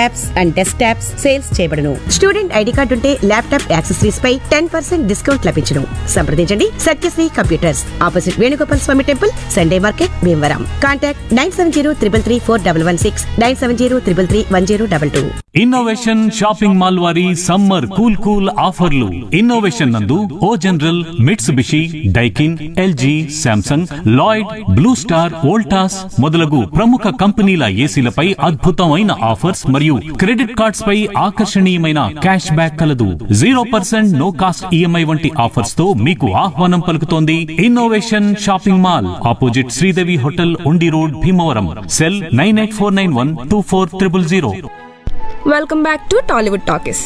apps and desktops sales చేయబడును student ID card ఉంటే laptop accessories పై ten percent discount లభించును సంప్రదించండి Satyasri computers opposite Venugopal Swamy temple Sunday market Bhimavaram contact nine seven zero triple three four double one six nine seven zero triple three one zero double two innovation shopping mall వారి summer cool cool ఆఫర్లు innovation నందు O General Mitsubishi Daikin LG Samsung Lloyd Blue Star Voltas మొదలగు ప్రముఖ కంపెనీల ఏసీలపై అద్భుతమైన offers మరియు credit cards పై ఆకర్షణీయమైన క్యాష్ బ్యాక్ కలదు zero percent no cost EMI వంటి ఆఫర్స్ తో మీకు ఆహ్వానం పలుకుతోంది innovation shopping mall opposite Sridevi hotel Undi road Bhimavaram cell nine eight four nine one two four triple zero welcome back to Tollywood talkies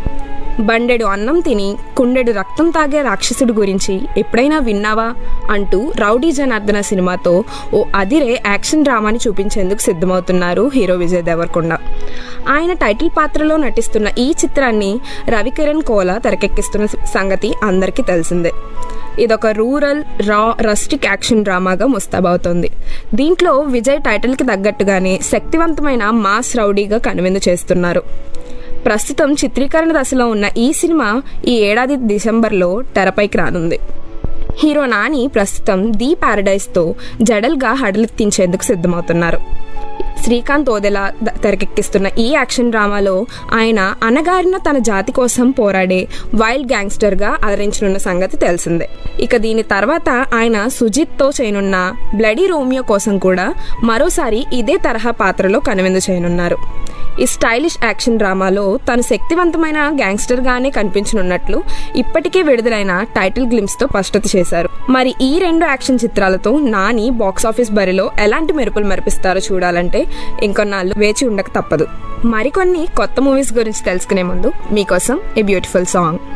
బండెడు అన్నం తిని కుండెడు రక్తం తాగే రాక్షసుడు గురించి ఎప్పుడైనా విన్నావా అంటూ రౌడీ జనార్దన సినిమాతో ఓ అదిరే యాక్షన్ డ్రామాని చూపించేందుకు సిద్ధమవుతున్నారు హీరో విజయ్ దేవరకొండ ఆయన టైటిల్ పాత్రలో నటిస్తున్న ఈ చిత్రాన్ని రవికిరణ్ కోలా తెరకెక్కిస్తున్న సంగతి అందరికీ తెలిసిందే ఇదొక రూరల్ రా రస్టిక్ యాక్షన్ డ్రామాగా ముస్తాబవుతోంది దీంట్లో విజయ్ టైటిల్కి తగ్గట్టుగానే శక్తివంతమైన మాస్ రౌడీగా కనువిందు చేస్తున్నారు ప్రస్తుతం చిత్రీకరణ దశలో ఉన్న ఈ సినిమా ఈ ఏడాది డిసెంబర్లో తెరపైకి రానుంది హీరో నాని ప్రస్తుతం ది ప్యారడైజ్తో జడల్గా హడలెత్తించేందుకు సిద్ధమవుతున్నారు శ్రీకాంత్ ఓదెలా ద- తెరకెక్కిస్తున్న ఈ యాక్షన్ డ్రామాలో ఆయన అనగారిన తన జాతి కోసం పోరాడే వైల్డ్ గ్యాంగ్స్టర్గా అలరించనున్న సంగతి తెలిసిందే ఇక దీని తర్వాత ఆయన సుజిత్తో చేయనున్న బ్లడీ రోమియో కోసం కూడా మరోసారి ఇదే తరహా పాత్రలో కనువిందు చేయనున్నారు ఈ స్టైలిష్ యాక్షన్ డ్రామాలో తను శక్తివంతమైన గ్యాంగ్స్టర్ గానే కనిపించనున్నట్లు ఇప్పటికే విడుదలైన టైటిల్ గ్లిమ్స్ తో స్పష్టత చేశారు మరి ఈ రెండు యాక్షన్ చిత్రాలతో నాని బాక్సాఫీస్ బరిలో ఎలాంటి మెరుపులు మెరిపిస్తారో చూడాలంటే ఇంకొన్నాళ్ళు వేచి ఉండక తప్పదు మరికొన్ని కొత్త మూవీస్ గురించి తెలుసుకునే ముందు మీకోసం ఏ బ్యూటిఫుల్ సాంగ్